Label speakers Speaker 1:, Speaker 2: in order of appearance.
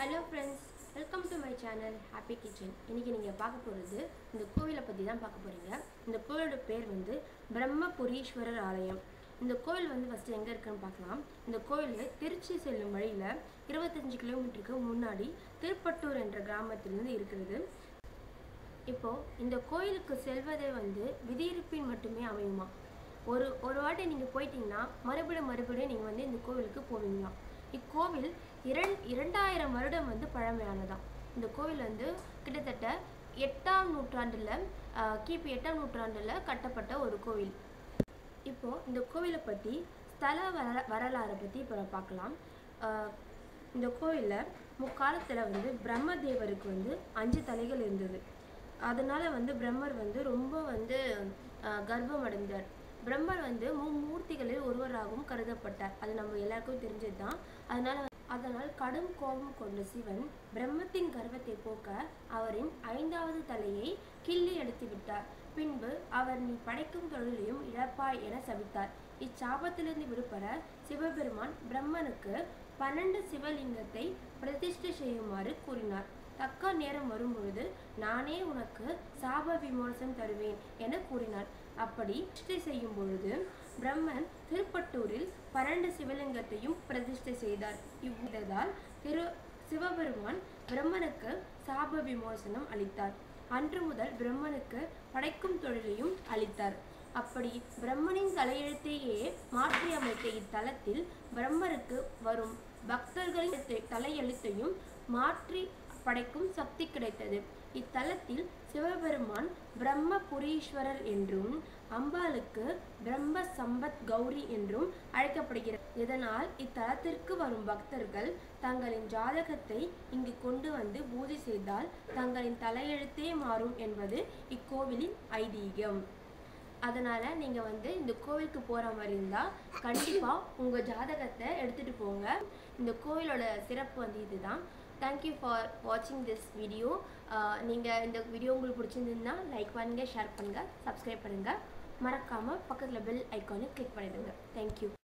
Speaker 1: hello friends welcome to my channel happy kitchen இன்றைக்கி நீங்கள் பார்க்க போகிறது இந்த கோவிலை பற்றி தான் பார்க்க போகிறீங்க இந்த கோவிலோட பேர் வந்து பிரம்மபுரீஸ்வரர் ஆலயம் இந்த கோவில் வந்து ஃபஸ்ட்டு எங்கே இருக்குன்னு பார்க்கலாம் இந்த கோவில் திருச்சி செல்லும் வழியில் இருபத்தஞ்சு கிலோமீட்டருக்கு முன்னாடி திருப்பட்டூர் என்ற கிராமத்திலிருந்து இருக்கிறது இப்போது இந்த கோயிலுக்கு செல்வதே வந்து விதியிருப்பின் மட்டுமே அமையுமா ஒரு ஒரு வாட்டி நீங்கள் போயிட்டீங்கன்னா மறுபடியும் மறுபடியும் நீங்கள் வந்து இந்த கோவிலுக்கு போவீங்களாம் இக்கோவில் இரண் இரண்டாயிரம் வருடம் வந்து பழமையானதாம் இந்த கோவில் வந்து கிட்டத்தட்ட எட்டாம் நூற்றாண்டில் ஆஹ், கிபி எட்டாம் நூற்றாண்டில் கட்டப்பட்ட ஒரு கோவில் இப்போது இந்த கோவிலை பற்றி ஸ்தல வர வரலாறை பற்றி இப்போ நம்ம பார்க்கலாம் ஆஹ், இந்த கோவிலில் முக்காலத்தில் வந்து பிரம்மதேவருக்கு வந்து அஞ்சு தலைகள் இருந்தது அதனால வந்து பிரம்மர் வந்து ரொம்ப வந்து ஆஹ், கர்வம் அடைந்தார் பிரம்மர் வந்து மும்மூர்த்திகளில் ஒருவராகவும் கருதப்பட்டார் அது நம்ம எல்லாருக்கும் தெரிஞ்சது தான் அதனால அதனால் கடும் கோபம் கொண்ட சிவன் பிரம்மத்தின் கர்வத்தை போக்க அவரின் ஐந்தாவது தலையை கிள்ளி எடுத்து விட்டார் பின்பு அவர் நீ படைக்கும் தொழிலையும் இழப்பாய் என சபித்தார் இச்சாபத்திலிருந்து விடுபட சிவபெருமான் பிரம்மனுக்கு பன்னெண்டு சிவலிங்கத்தை பிரதிஷ்டை செய்யுமாறு கூறினார் தக்க நேரம் வரும்பொழுது நானே உனக்கு சாப விமோசனம் தருவேன் என கூறினார் அப்படி பிரதிஷ்டை செய்யும் பொழுது பிரம்மன் திருப்பட்டூரில் பன்னெண்டு சிவலிங்கத்தையும் பிரதிஷ்டை செய்தார் இவ்விதத்தால் திரு சிவபெருமான் பிரம்மனுக்கு சாப விமோசனம் அளித்தார் அன்று முதல் பிரம்மனுக்கு படைக்கும் தொழிலையும் அளித்தார் அப்படி பிரம்மனின் தலையெழுத்தையே மாற்றி அமைத்த இத்தலத்தில் பிரம்மருக்கு வரும் பக்தர்களின் தி- தலையெழுத்தையும் மாற்றி படைக்கும் சக்தி கிடைத்தது இத்தலத்தில் சிவபெருமான் பிரம்மபுரீஸ்வரர் என்றும் அம்பாளுக்கு பிரம்ம சம்பத் கௌரி என்றும் அழைக்கப்படுகிறது இதனால் இத்தலத்திற்கு வரும் பக்தர்கள் தங்களின் ஜாதகத்தை இங்கு கொண்டு வந்து பூஜை செய்தால் தங்களின் தலையெழுத்தே மாறும் என்பது இக்கோவிலின் ஐதீகம் அதனால் நீங்கள் வந்து இந்த கோவிலுக்கு போகிற மாதிரி இருந்தால் கண்டிப்பாக உங்கள் ஜாதகத்தை எடுத்துகிட்டு போங்க இந்த கோவிலோட சிறப்பு வந்து இதுதான் தேங்க்யூ ஃபார் வாட்சிங் திஸ் வீடியோ நீங்கள் இந்த வீடியோ உங்களுக்கு பிடிச்சிருந்ததுன்னா லைக் பண்ணுங்கள் ஷேர் பண்ணுங்கள் சப்ஸ்கிரைப் பண்ணுங்கள் மறக்காமல் பக்கத்தில் பெல் ஐக்கானை கிளிக் பண்ணிடுங்க தேங்க்யூ